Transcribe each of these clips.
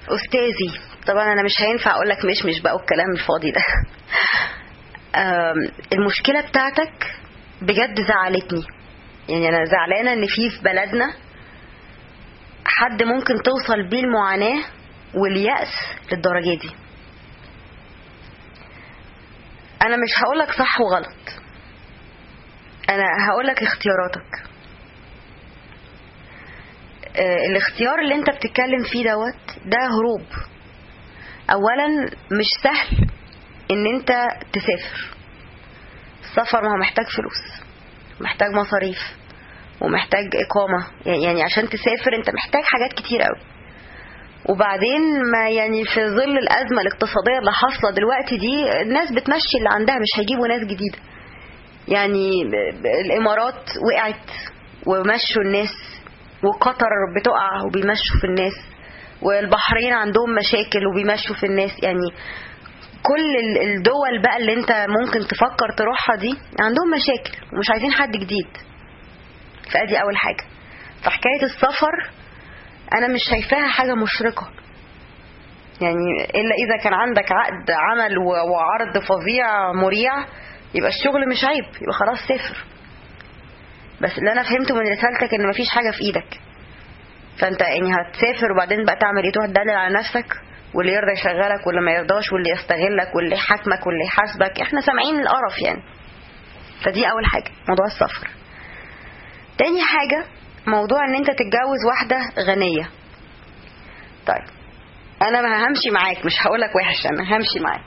استاذي طبعا انا مش هينفع اقول لك مش مش بقى الكلام الفاضي ده آم، المشكله بتاعتك بجد زعلتني يعني انا زعلانه ان في في بلدنا حد ممكن توصل بيه المعاناه واليأس للدرجه دي انا مش هقولك صح وغلط انا هقولك اختياراتك آه، الاختيار اللي انت بتتكلم فيه دوت ده هروب اولا مش سهل ان انت تسافر السفر ما هو محتاج فلوس محتاج مصاريف ومحتاج اقامه يعني عشان تسافر انت محتاج حاجات كتير قوي وبعدين ما يعني في ظل الازمه الاقتصاديه اللي حاصله دلوقتي دي الناس بتمشي اللي عندها مش هيجيبوا ناس جديده يعني ب- ب- الامارات وقعت ومشوا الناس وقطر بتقع وبيمشوا في الناس والبحرين عندهم مشاكل وبيمشوا في الناس يعني كل ال- الدول بقى اللي انت ممكن تفكر تروحها دي عندهم مشاكل ومش عايزين حد جديد فادي اول حاجه فحكايه السفر انا مش شايفاها حاجه مشرقه يعني الا اذا كان عندك عقد عمل و- وعرض فظيع مريع يبقى الشغل مش عيب يبقى خلاص سافر بس اللي انا فهمته من رسالتك ان مفيش حاجه في ايدك فانت يعني هتسافر وبعدين بقى تعمل ايه تروح تدلل على نفسك واللي يرضى يشغلك واللي ما يرضاش واللي يستغلك واللي يحاكمك واللي يحاسبك احنا سامعين القرف يعني فدي اول حاجه موضوع السفر تاني حاجه موضوع ان انت تتجوز واحده غنيه طيب انا ما همشي معاك مش هقولك وحش انا همشي معاك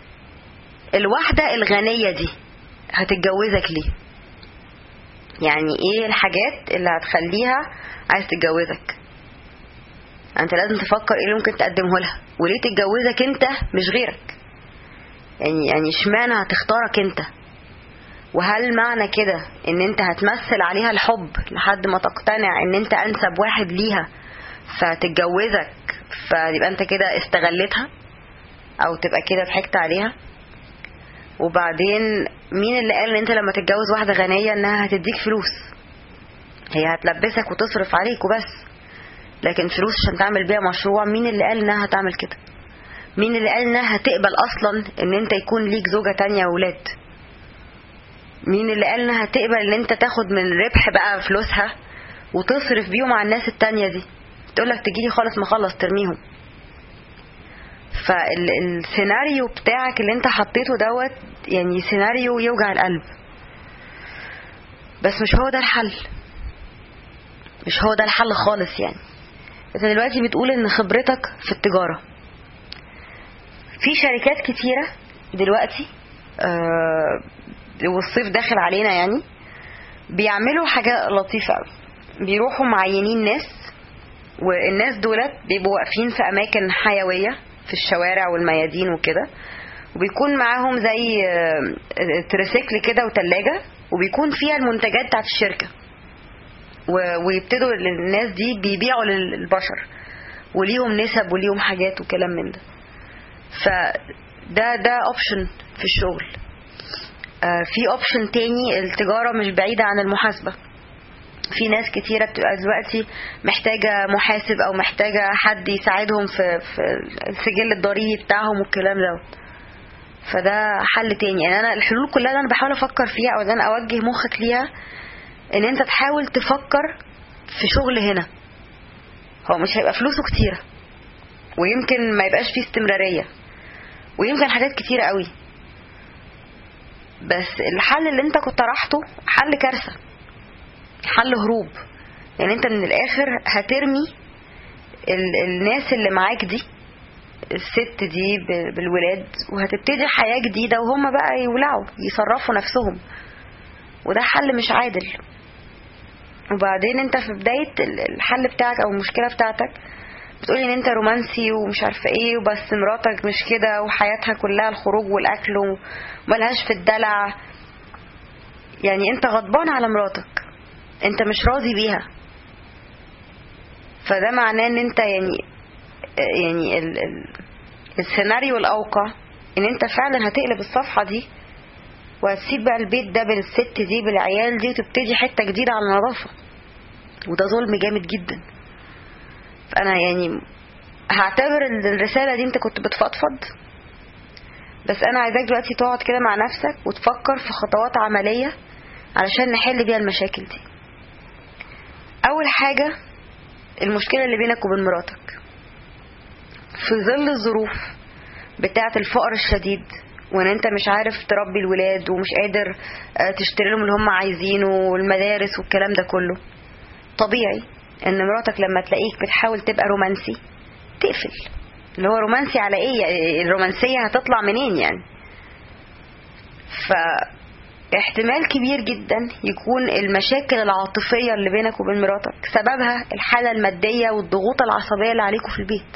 الواحده الغنيه دي هتتجوزك ليه يعني ايه الحاجات اللي هتخليها عايز تتجوزك انت لازم تفكر ايه اللي ممكن تقدمه لها وليه تتجوزك انت مش غيرك يعني يعني اشمعنى هتختارك انت وهل معنى كده ان انت هتمثل عليها الحب لحد ما تقتنع ان انت انسب واحد ليها فتتجوزك فيبقى انت كده استغلتها او تبقى كده ضحكت عليها وبعدين مين اللي قال ان انت لما تتجوز واحده غنيه انها هتديك فلوس هي هتلبسك وتصرف عليك وبس لكن فلوس عشان تعمل بيها مشروع مين اللي قال انها هتعمل كده مين اللي قال انها هتقبل اصلا ان انت يكون ليك زوجه تانية واولاد مين اللي قال انها هتقبل ان انت تاخد من ربح بقى فلوسها وتصرف بيهم على الناس التانية دي تقولك تجيلي خالص ما خلص ترميهم فالسيناريو بتاعك اللي انت حطيته دوت يعني سيناريو يوجع القلب بس مش هو ده الحل مش هو ده الحل خالص يعني انت دلوقتي بتقول ان خبرتك في التجارة في شركات كتيرة دلوقتي آه والصيف داخل علينا يعني بيعملوا حاجة لطيفة قوي بيروحوا معينين ناس والناس دولت بيبقوا واقفين في اماكن حيويه في الشوارع والميادين وكده وبيكون معاهم زي آه، تريسيكل كده وتلاجة وبيكون فيها المنتجات بتاعت الشركة و- ويبتدوا الناس دي بيبيعوا للبشر وليهم نسب وليهم حاجات وكلام من ده فده ده اوبشن في الشغل آه، في اوبشن تاني التجارة مش بعيدة عن المحاسبة في ناس كتيرة بتبقى دلوقتي محتاجة محاسب أو محتاجة حد يساعدهم في, في السجل الضريبي بتاعهم والكلام ده فده حل تاني يعني أنا الحلول كلها اللي أنا بحاول أفكر فيها أو اللي أنا أوجه مخك ليها إن أنت تحاول تفكر في شغل هنا هو مش هيبقى فلوسه كتيرة ويمكن ما يبقاش فيه استمرارية ويمكن حاجات كتيرة قوي بس الحل اللي انت كنت طرحته حل كارثه حل هروب يعني انت من الاخر هترمي ال- الناس اللي معاك دي الست دي ب- بالولاد وهتبتدي حياة جديدة وهم بقى يولعوا يصرفوا نفسهم وده حل مش عادل وبعدين انت في بداية ال- الحل بتاعك او المشكلة بتاعتك بتقولي ان انت رومانسي ومش عارفة ايه وبس مراتك مش كده وحياتها كلها الخروج والاكل وملهاش في الدلع يعني انت غضبان على مراتك انت مش راضي بيها فده معناه ان انت يعني يعني ال ال السيناريو الاوقع ان انت فعلا هتقلب الصفحة دي وهتسيب بقى البيت ده بالست دي بالعيال دي وتبتدي حتة جديدة على النظافة وده ظلم جامد جدا فانا يعني هعتبر ان الرسالة دي انت كنت بتفضفض بس انا عايزاك دلوقتي تقعد كده مع نفسك وتفكر في خطوات عملية علشان نحل بيها المشاكل دي اول حاجة المشكلة اللي بينك وبين مراتك في ظل الظروف بتاعة الفقر الشديد وان انت مش عارف تربي الولاد ومش قادر آه، تشتري لهم اللي هم عايزينه والمدارس والكلام ده كله طبيعي ان مراتك لما تلاقيك بتحاول تبقى رومانسي تقفل اللي هو رومانسي على ايه يعني الرومانسية هتطلع منين يعني فاحتمال كبير جدا يكون المشاكل العاطفية اللي بينك وبين مراتك سببها الحالة المادية والضغوط العصبية اللي عليكم في البيت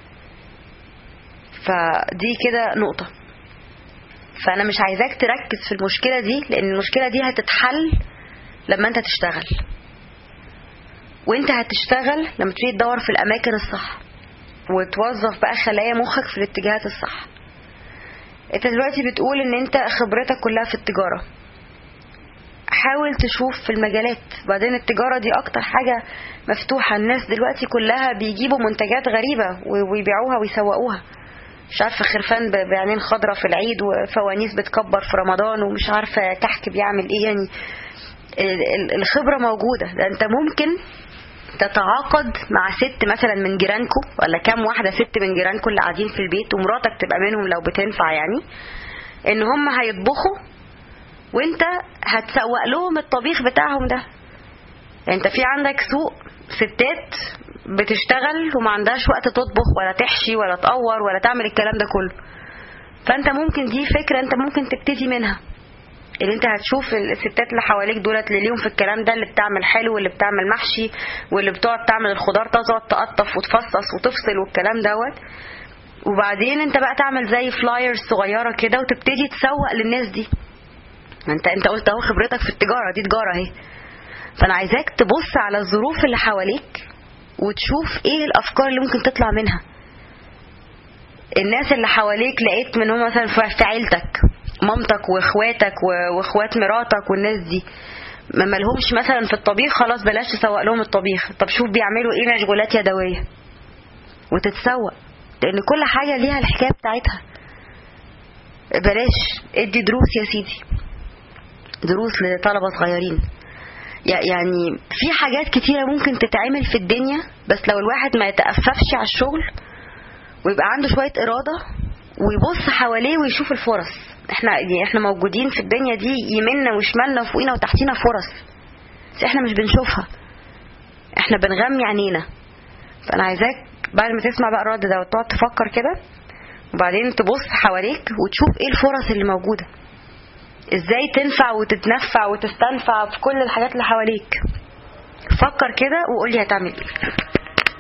فدي كده نقطة فأنا مش عايزاك تركز في المشكلة دي لأن المشكلة دي هتتحل لما أنت تشتغل وأنت هتشتغل لما تبتدي تدور في الأماكن الصح وتوظف بقى خلايا مخك في الاتجاهات الصح انت دلوقتي بتقول ان انت خبرتك كلها في التجارة حاول تشوف في المجالات بعدين التجارة دي اكتر حاجة مفتوحة الناس دلوقتي كلها بيجيبوا منتجات غريبة و- ويبيعوها ويسوقوها مش عارفة خرفان ب- بعينين خضرة في العيد وفوانيس بتكبر في رمضان ومش عارفة كحك بيعمل ايه يعني ال- ال- الخبرة موجودة ده انت ممكن تتعاقد مع ست مثلا من جيرانكو ولا كام واحدة ست من جيرانكو اللي قاعدين في البيت ومراتك تبقى منهم لو بتنفع يعني ان هم هيطبخوا وانت هتسوق لهم الطبيخ بتاعهم ده انت في عندك سوق ستات بتشتغل وما عندهاش وقت تطبخ ولا تحشي ولا تقور ولا تعمل الكلام ده كله فانت ممكن دي فكرة انت ممكن تبتدي منها اللي انت هتشوف الستات اللي حواليك دولت اللي ليهم في الكلام ده اللي بتعمل حلو واللي بتعمل محشي واللي بتقعد تعمل الخضار تقعد تقطف وتفصص وتفصل والكلام دوت وبعدين انت بقى تعمل زي فلايرز صغيره كده وتبتدي تسوق للناس دي ما انت انت قلت اهو خبرتك في التجاره دي تجاره اهي فانا عايزاك تبص على الظروف اللي حواليك وتشوف ايه الافكار اللي ممكن تطلع منها الناس اللي حواليك لقيت منهم مثلا في في عيلتك مامتك واخواتك و- واخوات مراتك والناس دي ما مالهمش مثلا في الطبيخ خلاص بلاش تسوق لهم الطبيخ طب شوف بيعملوا ايه مشغولات يدويه وتتسوق لان كل حاجه ليها الحكايه بتاعتها بلاش ادي دروس يا سيدي دروس لطلبه صغيرين يع- يعني في حاجات كتيره ممكن تتعمل في الدنيا بس لو الواحد ما يتأففش على الشغل ويبقى عنده شويه اراده ويبص حواليه ويشوف الفرص احنا يعني احنا موجودين في الدنيا دي يمنا وشمالنا وفوقينا وتحتينا فرص بس احنا مش بنشوفها احنا بنغمي عينينا فانا عايزاك بعد ما تسمع بقى الرد ده وتقعد تفكر كده وبعدين تبص حواليك وتشوف ايه الفرص اللي موجوده ازاي تنفع وتتنفع وتستنفع في كل الحاجات اللي حواليك فكر كده وقول لي هتعمل ايه